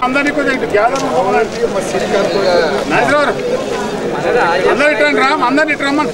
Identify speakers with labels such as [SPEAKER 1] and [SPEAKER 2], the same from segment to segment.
[SPEAKER 1] అందరినీ కొంచెం ఇటు గ్యాదర్ అవ్వాలంటే నాజర్ అందరు ఇటు రండి రా అందరిని ఇటు రమ్మని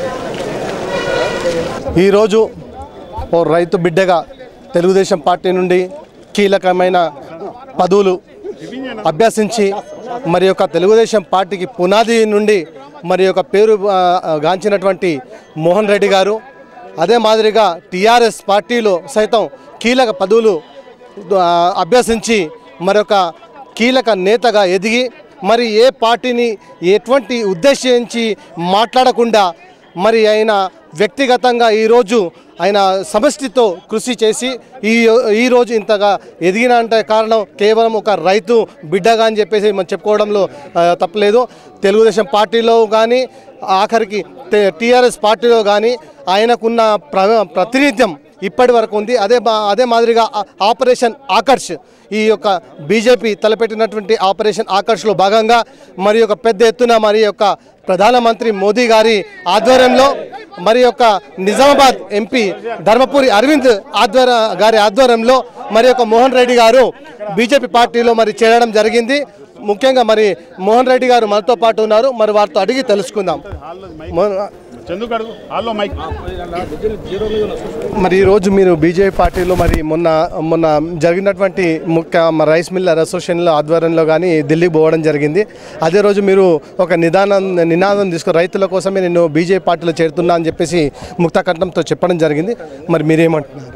[SPEAKER 2] ఈరోజు ఓ రైతు బిడ్డగా తెలుగుదేశం పార్టీ నుండి కీలకమైన పదవులు అభ్యసించి మరి యొక్క తెలుగుదేశం పార్టీకి పునాది నుండి మరి యొక్క పేరు ఆ, గాంచినటువంటి మోహన్ రెడ్డి గారు అదే మాదిరిగా టీఆర్ఎస్ పార్టీలో సైతం కీలక పదవులు ఆ, అభ్యసించి మరొక కీలక నేతగా ఎదిగి మరి ఏ పార్టీని ఎటువంటి ఉద్దేశించి మాట్లాడకుండా మరి ఆయన వ్యక్తిగతంగా ఈరోజు ఆయన సమష్టితో కృషి చేసి ఈ ఈరోజు ఇంతగా ఎదిగిన అంటే కారణం కేవలం ఒక రైతు బిడ్డగా అని చెప్పేసి మనం చెప్పుకోవడంలో ఆ, తప్పలేదు తెలుగుదేశం పార్టీలో కానీ ఆఖరికి టీఆర్ఎస్ పార్టీలో కానీ ఆయనకున్న ప్ర ప్రాతినిధ్యం ఇప్పటి వరకు ఉంది అదే బా- అదే మాదిరిగా ఆ- ఆపరేషన్ ఆకర్ష్ ఈ యొక్క బీజేపీ తలపెట్టినటువంటి ఆపరేషన్ ఆకర్ష్లో భాగంగా మరి యొక్క పెద్ద ఎత్తున మరి యొక్క ప్రధానమంత్రి మోదీ గారి ఆధ్వర్యంలో మరి యొక్క నిజామాబాద్ ఎంపీ ధర్మపురి అరవింద్ ఆధ్వర్య గారి ఆధ్వర్యంలో మరి యొక్క మోహన్ రెడ్డి గారు బీజేపీ పార్టీలో మరి చేరడం జరిగింది ముఖ్యంగా మరి మోహన్ రెడ్డి గారు మనతో పాటు ఉన్నారు మరి వారితో అడిగి తెలుసుకుందాం మోహన్-
[SPEAKER 1] చందుకు అడుగు హాల్లో మైక్
[SPEAKER 2] మరి ఈరోజు మీరు బీజేపీ పార్టీలో మరి మొన్న మొన్న జరిగినటువంటి ముఖ్య మన రైస్ మిల్లర్ అసోసియేషన్ల ఆధ్వర్యంలో కానీ ఢిల్లీకి పోవడం జరిగింది అదే రోజు మీరు ఒక నిదానం నినాదం తీసుకుని రైతుల కోసమే నేను బీజేపీ పార్టీలో చేరుతున్నా అని చెప్పేసి ముక్తకంఠంతో చెప్పడం జరిగింది మరి మీరేమంటున్నారు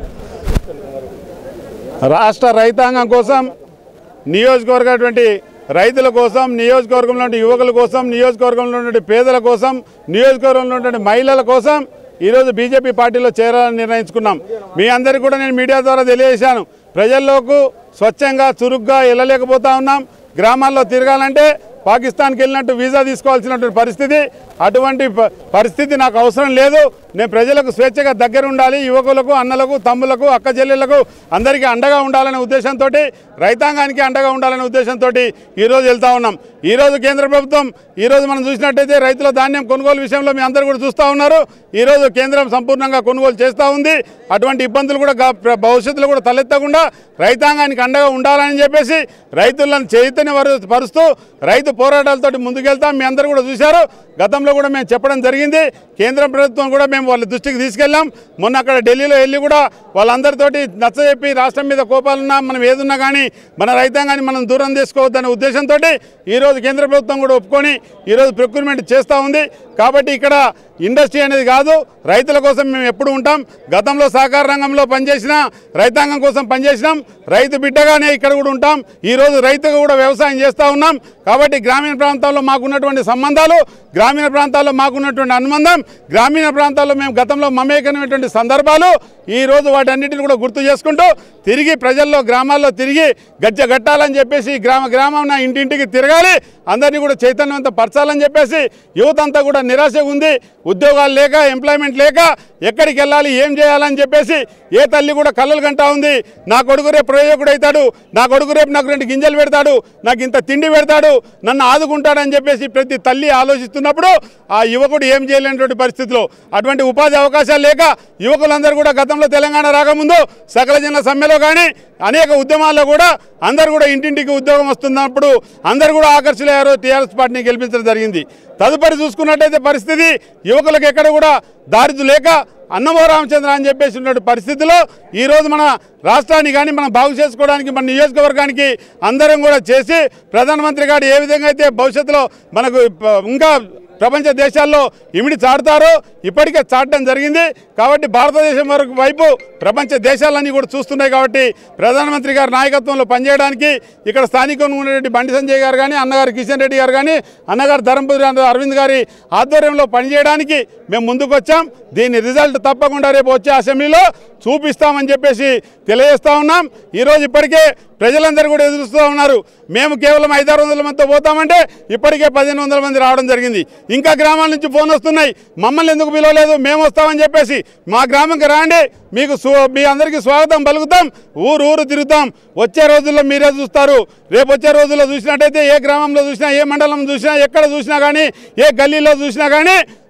[SPEAKER 1] రాష్ట్ర రైతాంగం కోసం నియోజకవర్గటువంటి రైతుల కోసం నియోజకవర్గంలో ఉండే యువకుల కోసం నియోజకవర్గంలో ఉండే పేదల కోసం నియోజకవర్గంలో ఉండే మహిళల కోసం ఈరోజు బీజేపీ పార్టీలో చేరాలని నిర్ణయించుకున్నాం మీ అందరికీ కూడా నేను మీడియా ద్వారా తెలియజేశాను ప్రజల్లోకి స్వచ్ఛంగా చురుగ్గా వెళ్ళలేకపోతా ఉన్నాం గ్రామాల్లో తిరగాలంటే పాకిస్తాన్కి వెళ్ళినట్టు వీసా తీసుకోవాల్సినటువంటి పరిస్థితి అటువంటి ప- పరిస్థితి నాకు అవసరం లేదు నేను ప్రజలకు స్వేచ్ఛగా దగ్గర ఉండాలి యువకులకు అన్నలకు తమ్ములకు అక్క చెల్లెళ్లకు అందరికీ అండగా ఉండాలనే ఉద్దేశంతో రైతాంగానికి అండగా ఉండాలనే ఉద్దేశంతో ఈరోజు వెళ్తా ఉన్నాం ఈరోజు కేంద్ర ప్రభుత్వం ఈరోజు మనం చూసినట్టయితే రైతుల ధాన్యం కొనుగోలు విషయంలో మీ అందరూ కూడా చూస్తూ ఉన్నారు ఈరోజు కేంద్రం సంపూర్ణంగా కొనుగోలు చేస్తూ ఉంది అటువంటి ఇబ్బందులు కూడా గా- ప్ర- భవిష్యత్తులో కూడా తలెత్తకుండా రైతాంగానికి అండగా ఉండాలని చెప్పేసి రైతులను చైతన్య పరుస్తూ రైతు పోరాటాలతోటి ముందుకెళ్తాం మీ అందరూ కూడా చూశారు గతంలో కూడా మేము చెప్పడం జరిగింది కేంద్ర ప్రభుత్వం కూడా మేము వాళ్ళ దృష్టికి తీసుకెళ్ళాం మొన్న అక్కడ ఢిల్లీలో వెళ్ళి కూడా వాళ్ళందరితోటి నచ్చజెప్పి రాష్ట్రం మీద కోపాలున్నా మనం ఏదున్నా కానీ మన రైతాంగాన్ని మనం దూరం చేసుకోవద్దనే ఉద్దేశంతో ఈరోజు కేంద్ర ప్రభుత్వం కూడా ఒప్పుకొని ఈరోజు ప్రొక్యూర్మెంట్ చేస్తూ ఉంది కాబట్టి ఇక్కడ ఇండస్ట్రీ అనేది కాదు రైతుల కోసం మేము ఎప్పుడు ఉంటాం గతంలో సహకార రంగంలో పనిచేసిన రైతాంగం కోసం పనిచేసినాం రైతు బిడ్డగానే ఇక్కడ కూడా ఉంటాం ఈరోజు రైతుగా కూడా వ్యవసాయం చేస్తూ ఉన్నాం కాబట్టి గ్రామీణ ప్రాంతాల్లో మాకున్నటువంటి సంబంధాలు గ్రామీణ ప్రాంతాల్లో మాకున్నటువంటి అనుబంధం గ్రామీణ ప్రాంతాల్లో మేము గతంలో మమేకమైనటువంటి సందర్భాలు ఈ రోజు వాటన్నిటిని కూడా గుర్తు చేసుకుంటూ తిరిగి ప్రజల్లో గ్రామాల్లో తిరిగి గజ్జ గట్టాలని చెప్పేసి గ్రామ గ్రామం ఇంటింటికి తిరగాలి అందరినీ కూడా చైతన్యవంతం పరచాలని చెప్పేసి యువత అంతా కూడా నిరాశ ఉంది ఉద్యోగాలు లేక ఎంప్లాయ్మెంట్ లేక ఎక్కడికి వెళ్ళాలి ఏం చేయాలని చెప్పేసి ఏ తల్లి కూడా కళ్ళలు కంటా ఉంది నా కొడుకు రేపు ప్రయోజకుడు అవుతాడు నా కొడుకు రేపు నాకు రెండు గింజలు పెడతాడు నాకు ఇంత తిండి పెడతాడు నన్ను ఆదుకుంటాడని చెప్పేసి ప్రతి తల్లి ఆలోచిస్తున్నప్పుడు ఆ యువకుడు ఏం చేయలేనటువంటి పరిస్థితిలో అటువంటి ఉపాధి అవకాశాలు లేక యువకులందరూ కూడా గతంలో తెలంగాణ రాకముందు సకల జన సమ్మెలో కానీ అనేక ఉద్యమాల్లో కూడా అందరు కూడా ఇంటింటికి ఉద్యోగం వస్తున్నప్పుడు అందరు కూడా ఆకర్షిలయ్యారు టీఆర్ఎస్ పార్టీని గెలిపించడం జరిగింది తదుపరి చూసుకున్నట్టయితే పరిస్థితి యువకులకు ఎక్కడ కూడా దారిద్ర్యం లేక అన్నమో రామచంద్ర అని చెప్పేసి ఉన్న పరిస్థితిలో ఈరోజు మన రాష్ట్రాన్ని కానీ మనం బాగు చేసుకోవడానికి మన నియోజకవర్గానికి అందరం కూడా చేసి ప్రధానమంత్రి గారు ఏ విధంగా అయితే భవిష్యత్తులో మనకు ప- ఇంకా ప్రపంచ దేశాల్లో ఇమిడి చాటుతారో ఇప్పటికే చాటడం జరిగింది కాబట్టి భారతదేశం వరకు వైపు ప్రపంచ దేశాలన్నీ కూడా చూస్తున్నాయి కాబట్టి ప్రధానమంత్రి గారి నాయకత్వంలో పనిచేయడానికి ఇక్కడ స్థానికంగా ఉన్నటువంటి బండి సంజయ్ గారు కానీ అన్నగారు కిషన్ రెడ్డి గారు కానీ అన్నగారు ధర్మపురి అరవింద్ గారి ఆధ్వర్యంలో పనిచేయడానికి మేము ముందుకు వచ్చాం దీని రిజల్ట్ తప్పకుండా రేపు వచ్చే అసెంబ్లీలో చూపిస్తామని చెప్పేసి తెలియజేస్తా ఉన్నాం ఈరోజు ఇప్పటికే ప్రజలందరూ కూడా ఎదురుస్తూ ఉన్నారు మేము కేవలం ఐదారు వందల మందితో పోతామంటే ఇప్పటికే పదిహేను వందల మంది రావడం జరిగింది ఇంకా గ్రామాల నుంచి ఫోన్ వస్తున్నాయి మమ్మల్ని ఎందుకు పిలవలేదు మేము వస్తామని చెప్పేసి మా గ్రామంకి రాండి మీకు సు మీ అందరికీ స్వాగతం పలుకుతాం ఊరు ఊరు తిరుగుతాం వచ్చే రోజుల్లో మీరే చూస్తారు రేపు వచ్చే రోజుల్లో చూసినట్టయితే ఏ గ్రామంలో చూసినా ఏ మండలం చూసినా ఎక్కడ చూసినా కానీ ఏ గల్లీలో చూసినా కానీ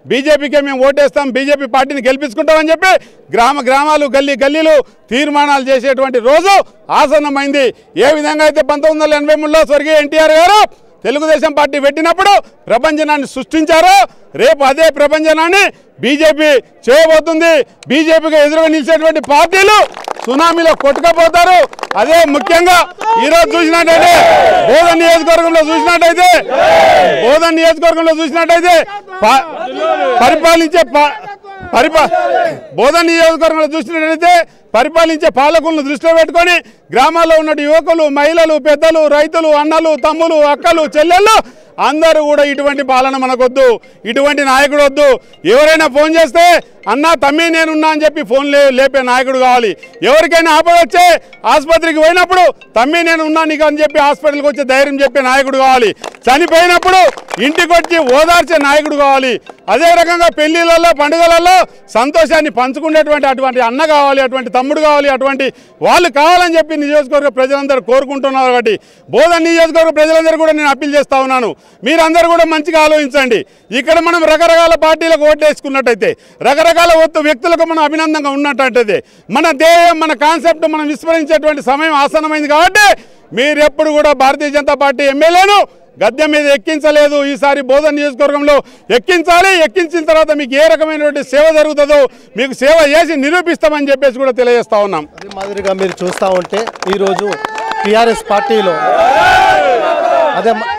[SPEAKER 1] బీజేపీకే మేము ఓటేస్తాం బీజేపీ పార్టీని గెలిపించుకుంటామని చెప్పి గ్రామ గ్రామాలు గల్లీ గల్లీలు తీర్మానాలు చేసేటువంటి రోజు ఆసన్నమైంది ఏ విధంగా అయితే పంతొమ్మిది వందల ఎనభై మూడులో స్వర్గీయ ఎన్టీఆర్ గారు తెలుగుదేశం పార్టీ పెట్టినప్పుడు ప్రభంజనాన్ని సృష్టించారో రేపు అదే ప్రభంజనాన్ని బీజేపీ చేయబోతుంది బీజేపీకి ఎదురుగా నిలిచేటువంటి పార్టీలు సునామీలో కొట్టుకపోతారు అదే ముఖ్యంగా ఈరోజు చూసినట్టయితే బోధన్ నియోజకవర్గంలో చూసినట్టయితే బోధన్ నియోజకవర్గంలో చూసినట్టయితే ప- పరిపాలించే ప- పరిపా బోధన్ నియోజకవర్గంలో చూసినట్లయితే పరిపాలించే పాలకులను దృష్టిలో పెట్టుకొని గ్రామాల్లో ఉన్న యువకులు మహిళలు పెద్దలు రైతులు అన్నలు తమ్ములు అక్కలు చెల్లెళ్ళు అందరూ కూడా ఇటువంటి పాలన మనకొద్దు ఇటువంటి నాయకుడు వద్దు ఎవరైనా ఫోన్ చేస్తే అన్నా తమ్మి నేనున్నా అని చెప్పి ఫోన్ లే లేపే నాయకుడు కావాలి ఎవరికైనా ఆపద వచ్చే ఆసుపత్రికి పోయినప్పుడు తమ్మి నేను ఉన్నా నీకు అని చెప్పి హాస్పిటల్కి వచ్చి ధైర్యం చెప్పే నాయకుడు కావాలి చనిపోయినప్పుడు ఇంటికి వచ్చి ఓదార్చే నాయకుడు కావాలి అదే రకంగా పెళ్లిళ్ళల్లో పండుగలలో సంతోషాన్ని పంచుకునేటువంటి అటువంటి అన్న కావాలి అటువంటి తమ్ముడు కావాలి అటువంటి వాళ్ళు కావాలని చెప్పి నియోజకవర్గ ప్రజలందరూ కోరుకుంటున్నారు కాబట్టి బోధన్ నియోజకవర్గ ప్రజలందరూ కూడా నేను అప్పీల్ చేస్తా ఉన్నాను మీరందరూ కూడా మంచిగా ఆలోచించండి ఇక్కడ మనం రకరకాల పార్టీలకు ఓటేసుకున్నట్టయితే రకరకాల ఒత్తు వ్యక్తులకు మనం అభినందనగా ఉన్నట్టయితే మన ధ్యేయం మన కాన్సెప్ట్ మనం విస్మరించేటువంటి సమయం ఆసనమైంది కాబట్టి మీరెప్పుడు కూడా భారతీయ జనతా పార్టీ ఎమ్మెల్యేను గద్దె మీద ఎక్కించలేదు ఈసారి బోధన నియోజకవర్గంలో ఎక్కించాలి ఎక్కించిన తర్వాత మీకు ఏ రకమైనటువంటి సేవ జరుగుతుందో మీకు సేవ చేసి నిరూపిస్తామని చెప్పేసి కూడా తెలియజేస్తా ఉన్నాం
[SPEAKER 2] అదే మాదిరిగా మీరు చూస్తూ ఉంటే ఈరోజు టిఆర్ఎస్ పార్టీలో అదే మ-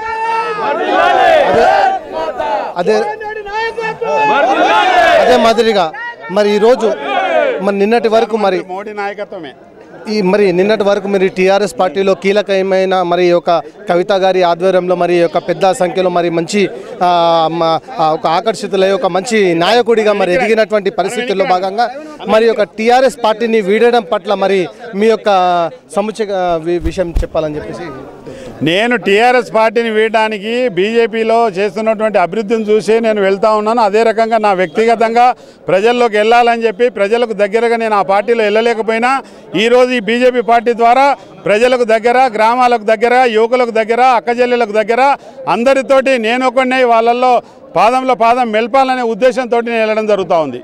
[SPEAKER 2] అదే అదే అదే మాదిరిగా మరి ఈరోజు మరి నిన్నటి వరకు మరి
[SPEAKER 1] మోడీ నాయకత్వమే
[SPEAKER 2] ఈ మరి నిన్నటి వరకు మరి టీఆర్ఎస్ పార్టీలో కీలకమైన మరి ఈ యొక్క కవిత గారి ఆధ్వర్యంలో మరి ఈ యొక్క పెద్ద సంఖ్యలో మరి మంచి ఆ, మ- ఆ, ఒక ఆకర్షితులై ఒక మంచి నాయకుడిగా మరి ఎదిగినటువంటి పరిస్థితుల్లో భాగంగా మరి యొక్క టీఆర్ఎస్ పార్టీని వీడడం పట్ల మరి మీ యొక్క సముచిత వి- విషయం చెప్పాలని చెప్పేసి
[SPEAKER 1] నేను టీఆర్ఎస్ పార్టీని వీయడానికి బీజేపీలో చేస్తున్నటువంటి అభివృద్ధిని చూసి నేను వెళ్తా ఉన్నాను అదే రకంగా నా వ్యక్తిగతంగా ప్రజల్లోకి వెళ్ళాలని చెప్పి ప్రజలకు దగ్గరగా నేను ఆ పార్టీలో వెళ్ళలేకపోయినా ఈరోజు ఈ బీజేపీ పార్టీ ద్వారా ప్రజలకు దగ్గర గ్రామాలకు దగ్గర యువకులకు దగ్గర అక్కజెల్లెలకు దగ్గర అందరితోటి నేను ఒకడిని వాళ్ళల్లో పాదంలో పాదం మెల్పాలనే ఉద్దేశంతో నేను వెళ్ళడం జరుగుతూ ఉంది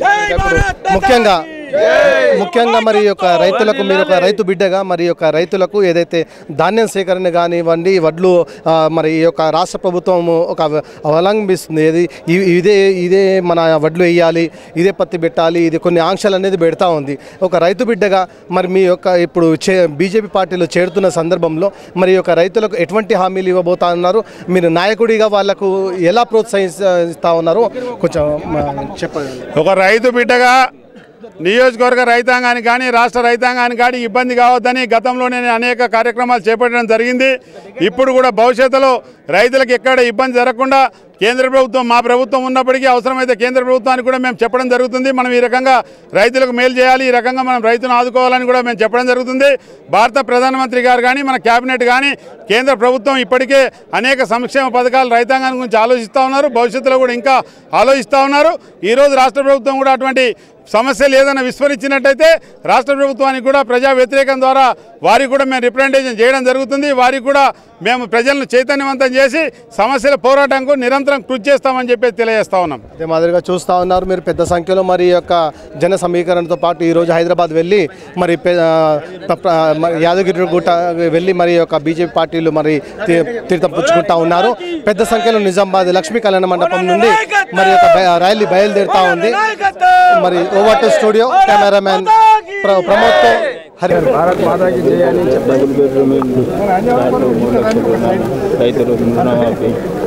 [SPEAKER 2] ముఖ్యంగా ముఖ్యంగా మరి ఈ యొక్క రైతులకు మీరు ఒక రైతు బిడ్డగా మరి ఈ యొక్క రైతులకు ఏదైతే ధాన్యం సేకరణ కానివ్వండి వడ్లు ఆ, మరి ఈ యొక్క రాష్ట్ర ప్రభుత్వం ఒక అవ- అవలంబిస్తుంది ఏది ఇ- ఇదే ఇదే మన వడ్లు వేయాలి ఇదే పత్తి పెట్టాలి ఇది కొన్ని ఆంక్షలు అనేది పెడతా ఉంది ఒక రైతు బిడ్డగా మరి మీ యొక్క ఇప్పుడు చే బీజేపీ పార్టీలో చేరుతున్న సందర్భంలో మరి ఈ యొక్క రైతులకు ఎటువంటి హామీలు ఇవ్వబోతా ఉన్నారు మీరు నాయకుడిగా వాళ్ళకు ఎలా ప్రోత్సహిస్తా ఉన్నారు కొంచెం ఆ, చెప్పండి
[SPEAKER 1] ఒక రైతు బిడ్డగా నియోజకవర్గ రైతాంగానికి కానీ రాష్ట్ర రైతాంగానికి కానీ ఇబ్బంది కావద్దని గతంలోనే నేను అనేక కార్యక్రమాలు చేపట్టడం జరిగింది ఇప్పుడు కూడా భవిష్యత్తులో రైతులకు ఎక్కడ ఇబ్బంది జరగకుండా కేంద్ర ప్రభుత్వం మా ప్రభుత్వం ఉన్నప్పటికీ అవసరమైతే కేంద్ర ప్రభుత్వానికి కూడా మేము చెప్పడం జరుగుతుంది మనం ఈ రకంగా రైతులకు మేలు చేయాలి ఈ రకంగా మనం రైతును ఆదుకోవాలని కూడా మేము చెప్పడం జరుగుతుంది భారత ప్రధానమంత్రి గారు కానీ మన కేబినెట్ కానీ కేంద్ర ప్రభుత్వం ఇప్పటికే అనేక సంక్షేమ పథకాలు రైతాంగాన్ని గురించి ఆలోచిస్తూ ఉన్నారు భవిష్యత్తులో కూడా ఇంకా ఆలోచిస్తూ ఉన్నారు ఈరోజు రాష్ట్ర ప్రభుత్వం కూడా అటువంటి సమస్యలు ఏదైనా విస్మరించినట్టయితే రాష్ట్ర ప్రభుత్వానికి కూడా ప్రజా వ్యతిరేకం ద్వారా వారికి కూడా మేము రిప్రజెంటేషన్ చేయడం జరుగుతుంది వారికి కూడా మేము ప్రజలను చైతన్యవంతం చేసి సమస్యల పోరాటంకు నిరంతరం కృషి చేస్తామని చెప్పి తెలియజేస్తా ఉన్నాం
[SPEAKER 2] అదే మాదిరిగా చూస్తూ ఉన్నారు మీరు పెద్ద సంఖ్యలో మరి ఈ యొక్క జన సమీకరణతో పాటు ఈరోజు హైదరాబాద్ వెళ్ళి మరి పె- ఆ, ప- ప్ర- మరి యాదగిరి గుట్ట వెళ్ళి మరి ఈ యొక్క బీజేపీ పార్టీలు మరి తీ- తీర్థం పుచ్చుకుంటా ఉన్నారు పెద్ద సంఖ్యలో నిజామాబాద్ లక్ష్మీ కళ్యాణ మండపం నుండి మరి యొక్క బయ- ర్యాలీ బయలుదేరుతా ఉంది మరి ఓవర్ టు స్టూడియో కెమెరామ్యాన్ ప్ర- ప్రమోద్తో హరి
[SPEAKER 3] భారత్ మాతాకి జై అని డబుల్ బెడ్రూమ్ ఇల్లు దాంట్లో మూడు లక్షల రుణాలు రైతు రుణమాఫీ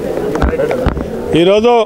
[SPEAKER 1] ఈరోజు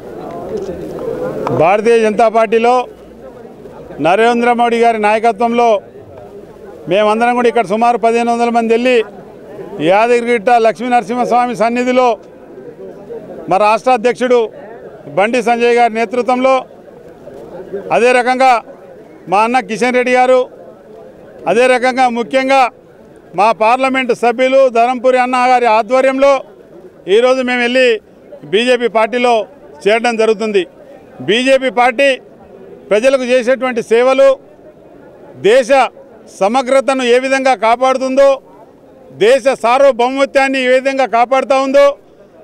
[SPEAKER 1] భారతీయ జనతా పార్టీలో నరేంద్ర మోడీ గారి నాయకత్వంలో మేమందరం కూడా ఇక్కడ సుమారు పదిహేను వందల మంది వెళ్ళి యాదగిరిగిట్ట లక్ష్మీ నరసింహస్వామి సన్నిధిలో మా రాష్ట్ర అధ్యక్షుడు బండి సంజయ్ గారి నేతృత్వంలో అదే రకంగా మా అన్న కిషన్ రెడ్డి గారు అదే రకంగా ముఖ్యంగా మా పార్లమెంటు సభ్యులు ధరంపూరి అన్న గారి ఆధ్వర్యంలో ఈరోజు మేము వెళ్ళి బీజేపీ పార్టీలో చేరడం జరుగుతుంది బీజేపీ పార్టీ ప్రజలకు చేసేటువంటి సేవలు దేశ సమగ్రతను ఏ విధంగా కాపాడుతుందో దేశ సార్వభౌమత్యాన్ని ఏ విధంగా కాపాడుతూ ఉందో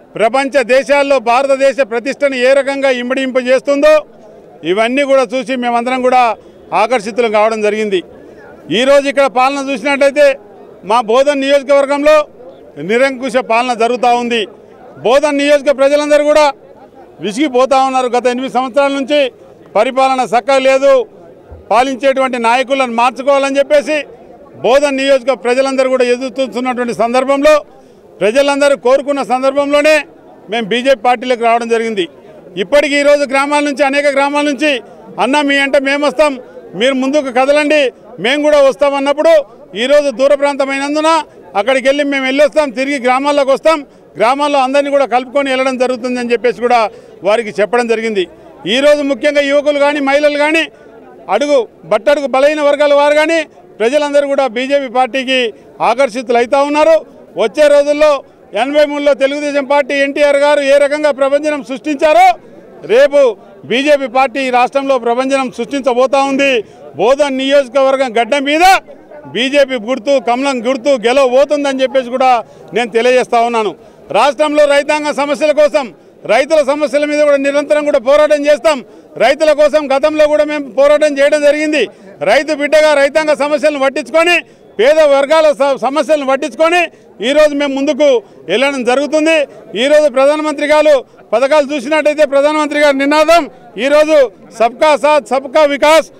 [SPEAKER 1] ప్రపంచ దేశాల్లో భారతదేశ ప్రతిష్టను ఏ రకంగా ఇమ్మడింపజేస్తుందో ఇవన్నీ కూడా చూసి మేమందరం కూడా ఆకర్షితులు కావడం జరిగింది ఈరోజు ఇక్కడ పాలన చూసినట్లయితే మా బోధన్ నియోజకవర్గంలో నిరంకుశ పాలన జరుగుతూ ఉంది బోధన్ నియోజక ప్రజలందరూ కూడా విసిగిపోతా ఉన్నారు గత ఎనిమిది సంవత్సరాల నుంచి పరిపాలన చక్కగా లేదు పాలించేటువంటి నాయకులను మార్చుకోవాలని చెప్పేసి బోధన్ నియోజక ప్రజలందరూ కూడా ఎదురు చూస్తున్నటువంటి సందర్భంలో ప్రజలందరూ కోరుకున్న సందర్భంలోనే మేము బీజేపీ పార్టీలోకి రావడం జరిగింది ఇప్పటికీ ఈరోజు గ్రామాల నుంచి అనేక గ్రామాల నుంచి అన్న మీ అంటే మేము వస్తాం మీరు ముందుకు కదలండి మేము కూడా వస్తాం అన్నప్పుడు ఈరోజు దూర ప్రాంతమైనందున అక్కడికి వెళ్ళి మేము వెళ్ళొస్తాం తిరిగి గ్రామాల్లోకి వస్తాం గ్రామాల్లో అందరినీ కూడా కలుపుకొని వెళ్ళడం జరుగుతుందని చెప్పేసి కూడా వారికి చెప్పడం జరిగింది ఈరోజు ముఖ్యంగా యువకులు కానీ మహిళలు కానీ అడుగు బట్టడుగు బలైన వర్గాల వారు కానీ ప్రజలందరూ కూడా బీజేపీ పార్టీకి ఆకర్షితులు అవుతా ఉన్నారు వచ్చే రోజుల్లో ఎనభై మూడులో తెలుగుదేశం పార్టీ ఎన్టీఆర్ గారు ఏ రకంగా ప్రభంజనం సృష్టించారో రేపు బీజేపీ పార్టీ ఈ రాష్ట్రంలో ప్రభంజనం సృష్టించబోతా ఉంది బోధన్ నియోజకవర్గం గడ్డ మీద బీజేపీ గుర్తు కమలం గుర్తు గెలవబోతుందని చెప్పేసి కూడా నేను తెలియజేస్తా ఉన్నాను రాష్ట్రంలో రైతాంగ సమస్యల కోసం రైతుల సమస్యల మీద కూడా నిరంతరం కూడా పోరాటం చేస్తాం రైతుల కోసం గతంలో కూడా మేము పోరాటం చేయడం జరిగింది రైతు బిడ్డగా రైతాంగ సమస్యలను పట్టించుకొని పేద వర్గాల స- సమస్యలను పట్టించుకొని ఈరోజు మేము ముందుకు వెళ్ళడం జరుగుతుంది ఈరోజు ప్రధానమంత్రి గారు పథకాలు చూసినట్టయితే ప్రధానమంత్రి గారి నినాదం ఈరోజు సబ్కా సాత్ సబ్కా వికాస్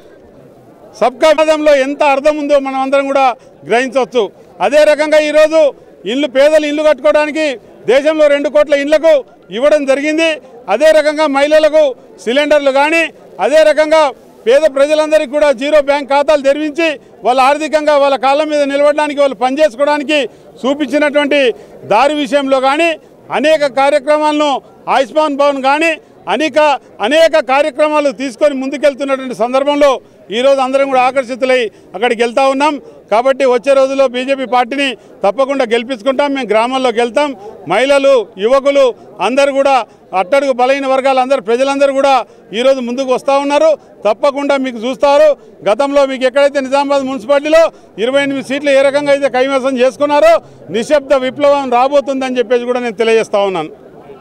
[SPEAKER 1] సబ్కా పదంలో ఎంత అర్థం ఉందో మనం అందరం కూడా గ్రహించవచ్చు అదే రకంగా ఈరోజు ఇల్లు పేదలు ఇల్లు కట్టుకోవడానికి దేశంలో రెండు కోట్ల ఇళ్లకు ఇవ్వడం జరిగింది అదే రకంగా మహిళలకు సిలిండర్లు కానీ అదే రకంగా పేద ప్రజలందరికీ కూడా జీరో బ్యాంక్ ఖాతాలు తెరిపించి వాళ్ళ ఆర్థికంగా వాళ్ళ కాళ్ళ మీద నిలబడడానికి వాళ్ళు పనిచేసుకోవడానికి చూపించినటువంటి దారి విషయంలో కానీ అనేక కార్యక్రమాలను ఆయుష్మాన్ భవన్ కానీ అనేక అనేక కార్యక్రమాలు తీసుకొని ముందుకెళ్తున్నటువంటి సందర్భంలో ఈరోజు అందరం కూడా ఆకర్షితులై అక్కడికి వెళ్తా ఉన్నాం కాబట్టి వచ్చే రోజుల్లో బీజేపీ పార్టీని తప్పకుండా గెలిపించుకుంటాం మేము గ్రామాల్లోకి వెళ్తాం మహిళలు యువకులు అందరూ కూడా అట్టడుగు బలైన వర్గాలు అందరూ ప్రజలందరూ కూడా ఈరోజు ముందుకు వస్తూ ఉన్నారు తప్పకుండా మీకు చూస్తారు గతంలో మీకు ఎక్కడైతే నిజామాబాద్ మున్సిపాలిటీలో ఇరవై ఎనిమిది సీట్లు ఏ రకంగా అయితే కైవసం చేసుకున్నారో నిశ్శబ్ద విప్లవం రాబోతుందని చెప్పేసి కూడా నేను తెలియజేస్తా ఉన్నాను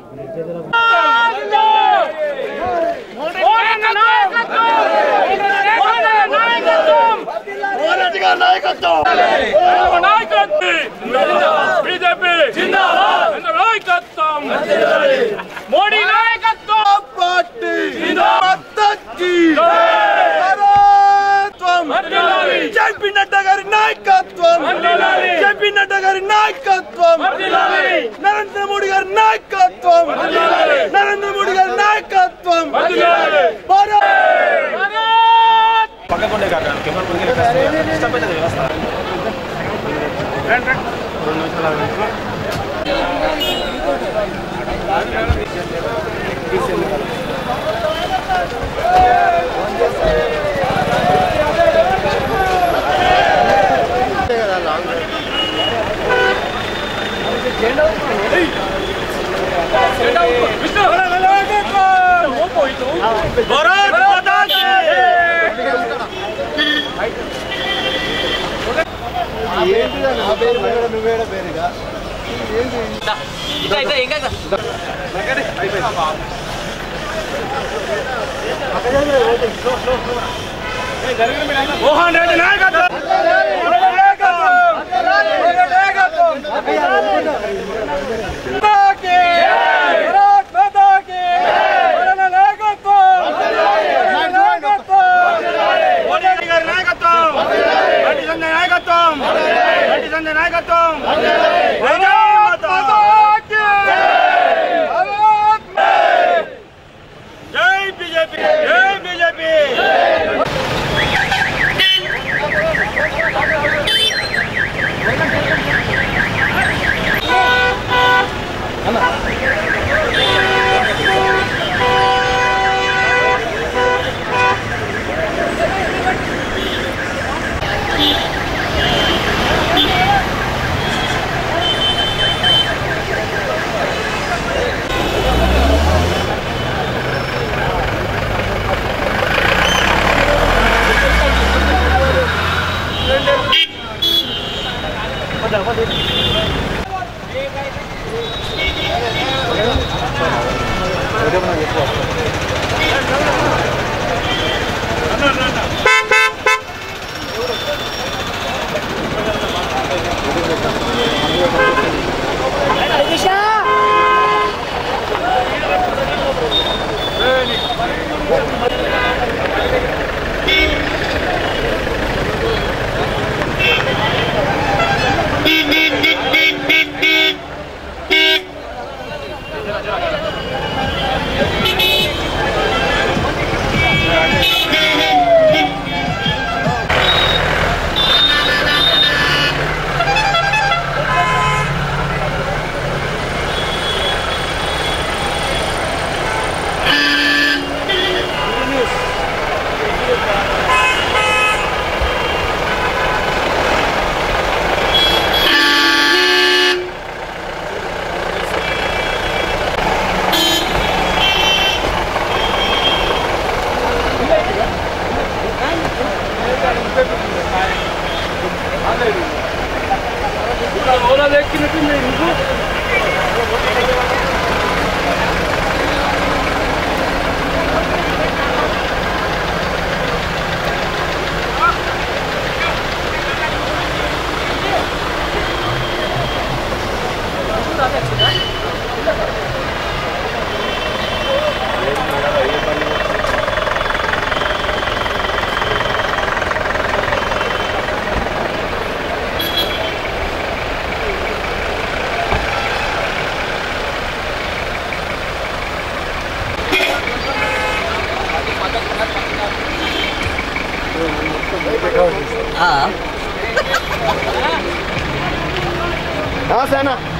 [SPEAKER 4] బీజేపీ నాయకత్వం మోడీ నాయకత్వం
[SPEAKER 5] పార్టీ
[SPEAKER 4] మద్దతుకి వర్ధిల్లాలి.
[SPEAKER 5] జేపీ నడ్డా గారి నాయకత్వం
[SPEAKER 4] వర్ధిల్లాలి.
[SPEAKER 5] జేపీ నడ్డా గారి నాయకత్వం
[SPEAKER 4] వర్ధిల్లాలి.
[SPEAKER 5] నరేంద్ర మోడీ గారి నాయకత్వం
[SPEAKER 4] వర్ధిల్లాలి.
[SPEAKER 5] నరేంద్ర మోడీ గారి నాయకత్వం
[SPEAKER 4] వర్ధిల్లాలి.
[SPEAKER 5] భారత్
[SPEAKER 4] భారత్ భారత్ మాతా కీ మోహన్ రెడ్డి నాయకత్వం మోడీ గారి నాయకత్వం బండి సంజయ్ నాయకత్వం బండి సంజయ్ నాయకత్వం జై మాతా జై బీజేపీ జై బీజేపీ
[SPEAKER 2] సేనా